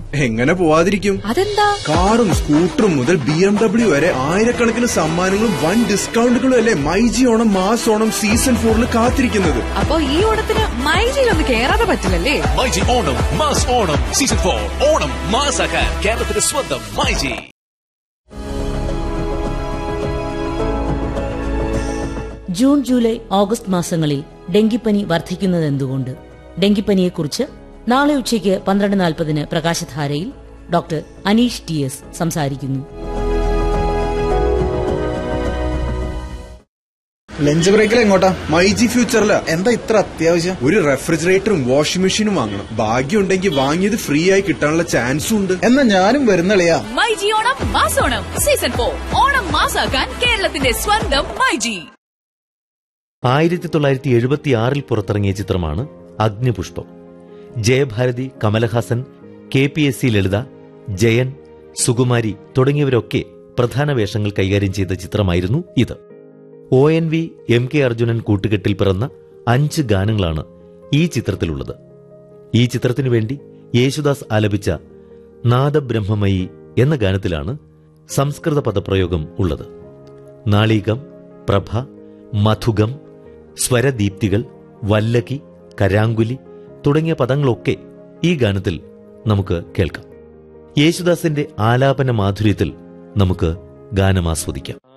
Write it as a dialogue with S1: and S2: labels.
S1: എങ്ങനെ പോവാതിരിക്കും
S2: അതെന്താ
S1: കാറും സ്കൂട്ടറും മുതൽ ബി എം ഡബ്ല്യു വരെ ആയിരക്കണക്കിന് സമ്മാനങ്ങളും വൻ ഡിസ്കൗണ്ടുകളും അല്ലേ myG Onam mass Onam season ഫോറിൽ കാത്തിരിക്കുന്നത്
S2: അപ്പൊ ഈ ഓണത്തിന് മൈജിയിലൊന്ന് കേറാതെ പറ്റില്ലല്ലേ
S3: myG Onam mass Onam season for Onam മാസാക്കാൻ കേരളത്തിന്റെ സ്വന്തം മൈജി
S4: ജൂൺ ജൂലൈ ഓഗസ്റ്റ് മാസങ്ങളിൽ ഡെങ്കിപ്പനി വർദ്ധിക്കുന്നതെന്തുകൊണ്ട് ഡെങ്കിപ്പനിയെക്കുറിച്ച് നാളെ ഉച്ചയ്ക്ക് പന്ത്രണ്ട് നാൽപ്പതിന് പ്രകാശധാരയിൽ ഡോക്ടർ അനീഷ് ടി എസ് സംസാരിക്കുന്നു
S5: ലഞ്ച് ബ്രേക്കിൽ എങ്ങോട്ടാ
S1: മൈജി ഫ്യൂച്ചറില
S5: എന്താ ഇത്ര അത്യാവശ്യം
S1: ഒരു റെഫ്രിജറേറ്ററും വാഷിംഗ് മെഷീനും വാങ്ങണം ഭാഗ്യമുണ്ടെങ്കിൽ വാങ്ങിയത് ഫ്രീ ആയി കിട്ടാനുള്ള ചാൻസും ഉണ്ട്
S5: എന്നാ ഞാനും വരുന്നളിയാ
S2: മൈജി ഓണം മാസോണം സീസൺ ഫോർ ഓണം മാസാക്കാൻ കേരളത്തിന്റെ സ്വന്തം മൈജി
S6: ആയിരത്തി തൊള്ളായിരത്തി എഴുപത്തിയാറിൽ പുറത്തിറങ്ങിയ ചിത്രമാണ് Agnipushpam Jayabharathi Kamal Haasan K P S C Lalitha Jayan Sukumari തുടങ്ങിയവരൊക്കെ പ്രധാന വേഷങ്ങൾ കൈകാര്യം ചെയ്ത ചിത്രമായിരുന്നു ഇത് O N V M K Arjunan കൂട്ടുകെട്ടിൽ പിറന്ന അഞ്ച് ഗാനങ്ങളാണ് ഈ ചിത്രത്തിലുള്ളത് ഈ ചിത്രത്തിനു വേണ്ടി യേശുദാസ് ആലപിച്ച നാദബ്രഹ്മമയി എന്ന ഗാനത്തിലാണ് സംസ്കൃത പദപ്രയോഗം ഉള്ളത് നാളീകം പ്രഭ മധുകം സ്വരദീപ്തികൾ വല്ലകി കരാങ്കുലി തുടങ്ങിയ പദങ്ങളൊക്കെ ഈ ഗാനത്തിൽ നമുക്ക് കേൾക്കാം യേശുദാസിന്റെ ആലാപന മാധുര്യത്തിൽ നമുക്ക് ഗാനം ആസ്വദിക്കാം